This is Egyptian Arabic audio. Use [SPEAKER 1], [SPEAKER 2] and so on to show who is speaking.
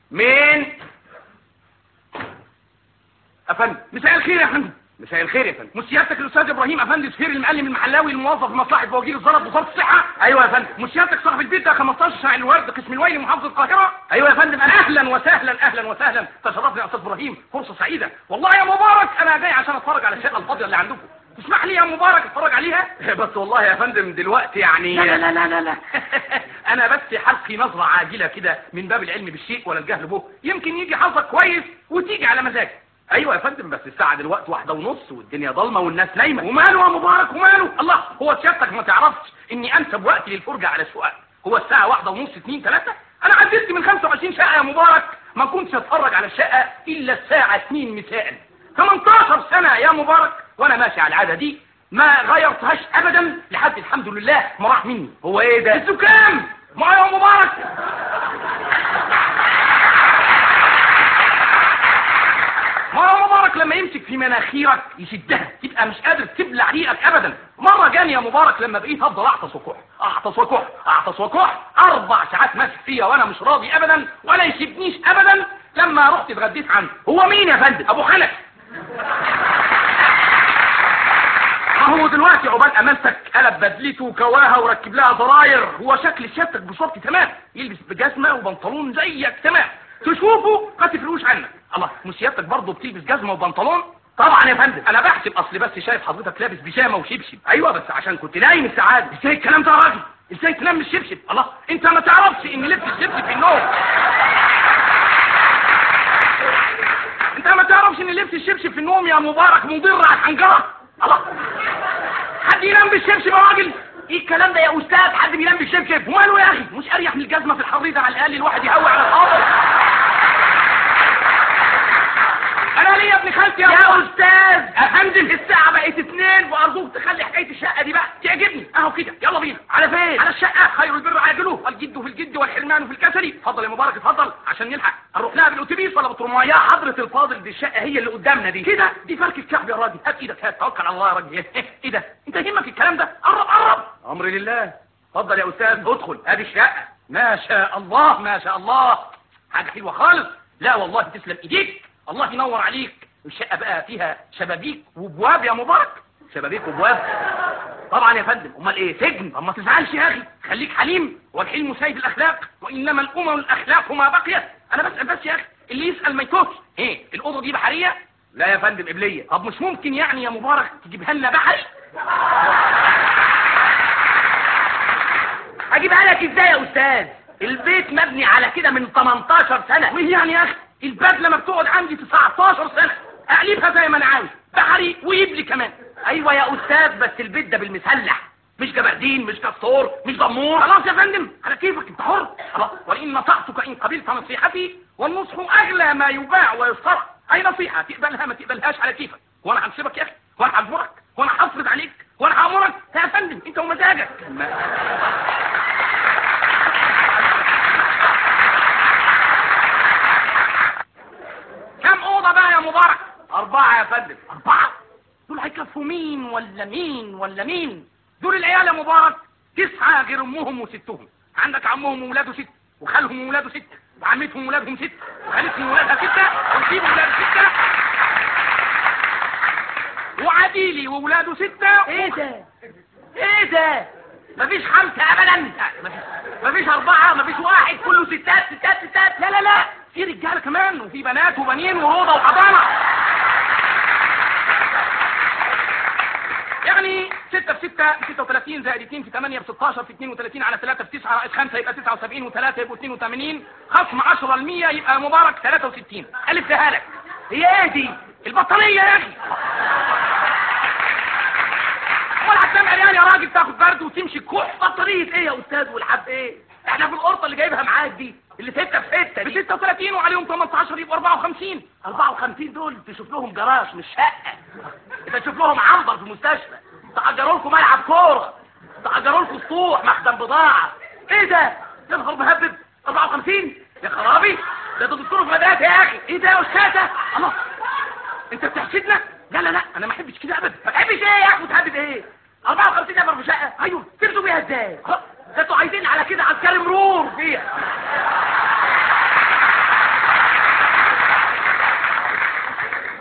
[SPEAKER 1] مين
[SPEAKER 2] افندم مساء الخير يا فندم
[SPEAKER 1] مساء الخير يا فندم
[SPEAKER 2] مسيادتك الاستاذ ابراهيم افندي سفير المعلم المحلاوي الموظف في مصلحه بوجيه الزلط وزاره الصحه
[SPEAKER 1] ايوه يا فندم
[SPEAKER 2] مسيادتك صاحب البيت ده 15 شارع الورد قسم الويلي محافظه القاهره
[SPEAKER 1] ايوه يا فندم انا
[SPEAKER 2] اهلا وسهلا اهلا وسهلا تشرفني يا استاذ ابراهيم فرصه سعيده والله يا مبارك انا جاي عشان اتفرج على الشقه الفاضيه اللي عندكم تسمح لي يا مبارك اتفرج عليها
[SPEAKER 1] بس والله يا فندم دلوقتي يعني
[SPEAKER 2] لا لا لا لا لا انا بس حلقي نظره عاجله كده من باب العلم بالشيء ولا الجهل به يمكن يجي حظك كويس وتيجي على مزاجك
[SPEAKER 1] ايوه يا فندم بس الساعه دلوقتي واحدة ونص والدنيا ضلمه والناس نايمه
[SPEAKER 2] وماله يا مبارك وماله الله هو سيادتك ما تعرفش اني انسب وقت للفرجه على الشقق هو الساعه واحدة ونص اتنين تلاتة انا عدلت من 25 شقه يا مبارك ما كنتش اتفرج على الشقه الا الساعه 2 مساء 18 سنه يا مبارك وانا ماشي على العاده دي ما غيرتهاش ابدا لحد الحمد لله ما راح مني
[SPEAKER 1] هو ايه ده
[SPEAKER 2] الزكام ما يا مبارك ما يا مبارك لما يمسك في مناخيرك يشدها تبقى مش قادر تبلع ريقك ابدا مره جاني يا مبارك لما بقيت افضل اعطس وكح اعطس وكح اعطس وكح اربع ساعات ماسك فيا وانا مش راضي ابدا ولا يسيبنيش ابدا لما رحت اتغديت عنده
[SPEAKER 1] هو مين يا فندم
[SPEAKER 2] ابو خلف ما هو دلوقتي عقبال امانتك قلب بدلته وكواها وركب لها زراير هو شكل سيادتك بصورتي تمام يلبس بجزمه وبنطلون زيك تمام تشوفه ما تفرقوش عنك الله مش سيادتك برضه بتلبس جزمه وبنطلون
[SPEAKER 1] طبعا يا فندم
[SPEAKER 2] انا بحسب اصل بس شايف حضرتك لابس بيجامه وشبشب
[SPEAKER 1] ايوه بس عشان كنت نايم الساعات دي
[SPEAKER 2] ازاي الكلام ده يا راجل ازاي تنام من الشبشب الله انت ما تعرفش ان لبس الشبشب في النوم انت ما تعرفش ان لبس الشبشب في النوم يا مبارك مضر على الحنجره الله حد ينام بالشبشب يا راجل
[SPEAKER 1] ايه الكلام ده يا استاذ حد بينام بالشبشب
[SPEAKER 2] وماله يا اخي مش اريح من الجزمه في الحر ده على الاقل الواحد يهوي على الارض انا ليه يا ابن خالتي
[SPEAKER 1] يا استاذ
[SPEAKER 2] افندم الساعه بقت اتنين وارجوك تخلي حكايه الشقه دي بقى تعجبني اهو كده يلا بينا
[SPEAKER 1] على فين
[SPEAKER 2] على الشقه خير البر عاجله الجد في الجد والحرمان في الكسل اتفضل يا مبارك اتفضل عشان نلحق هنروح لها بالاتوبيس ولا بترمايه
[SPEAKER 1] يا حضرة الفاضل دي الشقة هي اللي قدامنا دي
[SPEAKER 2] كده دي فرك الكعب يا راجل هات ايدك هات توكل على الله يا راجل ايه ده انت يهمك الكلام ده قرب قرب
[SPEAKER 1] امر لله اتفضل يا استاذ ادخل ادي الشقة
[SPEAKER 2] ما شاء الله ما شاء الله حاجه حلوه خالص لا والله تسلم ايديك الله ينور عليك الشقه بقى فيها شبابيك وابواب يا مبارك
[SPEAKER 1] شبابيك وابواب طبعا يا فندم امال ايه سجن
[SPEAKER 2] طب ما تزعلش يا اخي خليك حليم والحلم سيد الاخلاق وانما الامم الاخلاق ما بقيت انا بسال بس يا اخي اللي يسال ما يتوهش ايه الاوضه دي بحريه
[SPEAKER 1] لا يا فندم قبلية
[SPEAKER 2] طب مش ممكن يعني يا مبارك تجيبها لنا بحري
[SPEAKER 1] اجيبها لك ازاي يا استاذ البيت مبني على كده من 18 سنة
[SPEAKER 2] وايه يعني يا اخي البدله ما بتقعد عندي 19 سنه اقلبها زي ما انا عاوز بحري ويبلي كمان
[SPEAKER 1] ايوه يا استاذ بس البيت ده بالمسلح مش جبردين مش كستور مش ضمور
[SPEAKER 2] خلاص يا فندم على كيفك انت حر خلاص وان نصحتك ان قبلت نصيحتي والنصح اغلى ما يباع ويشترى اي نصيحه تقبلها ما تقبلهاش على كيفك وانا هنسيبك يا اخي وانا هجبرك وانا هفرض عليك وانا هامرك يا فندم انت ومزاجك كم اوضه بقى يا مبارك
[SPEAKER 1] اربعة يا فندم
[SPEAKER 2] أربعة دول هيكفوا مين ولا مين ولا مين دول العيال يا مبارك تسعة غير أمهم وستهم عندك عمهم وولاده ست وخالهم وولاده ست وعمتهم وولادهم ست وخالتهم وولادها ستة ونسيب وولاده ستة وعديلي وولاده ستة
[SPEAKER 1] ايه ده ايه ده مفيش خمسة ابدا
[SPEAKER 2] مفيش مفيش أربعة مفيش واحد كله ستات ستات ستات لا لا لا في رجالة كمان وفي بنات وبنين وروضة وحضانة يعني 6 في 6 36 زائد 2 في 8 ب 16 في 32 على 3 في 9 ناقص 5 يبقى 79 و3 يبقوا 82 خصم 10 ال 100 يبقى مبارك 63 ألفتها لك
[SPEAKER 1] هي ايه دي
[SPEAKER 2] البطارية يا أخي ولا هتنام عريان يا راجل تاخد برد وتمشي كح
[SPEAKER 1] بطارية ايه يا استاذ والحب ايه احنا في القرطة اللي جايبها معاك دي اللي ستة في ستة
[SPEAKER 2] ب
[SPEAKER 1] دي
[SPEAKER 2] 36 وعليهم 18 يبقوا 54
[SPEAKER 1] 54 دول تشوف لهم جراج مش شقة انت تشوف لهم عنبر في مستشفى تأجروا لكم ملعب كورة تأجروا لكم سطوح مخدم بضاعة ايه ده يا نهار مهبب 54 يا خرابي ده انتوا دكتور في مدرسة يا اخي
[SPEAKER 2] ايه ده يا استاذة الله انت بتحسدنا لا لا لا انا ما احبش كده ابدا
[SPEAKER 1] ما تحبش ايه يا اخي وتهبب ايه 54 نفر في شقة
[SPEAKER 2] ايوه
[SPEAKER 1] ترسوا بيها ازاي ده انتوا عايزين على كده عسكري مرور فيها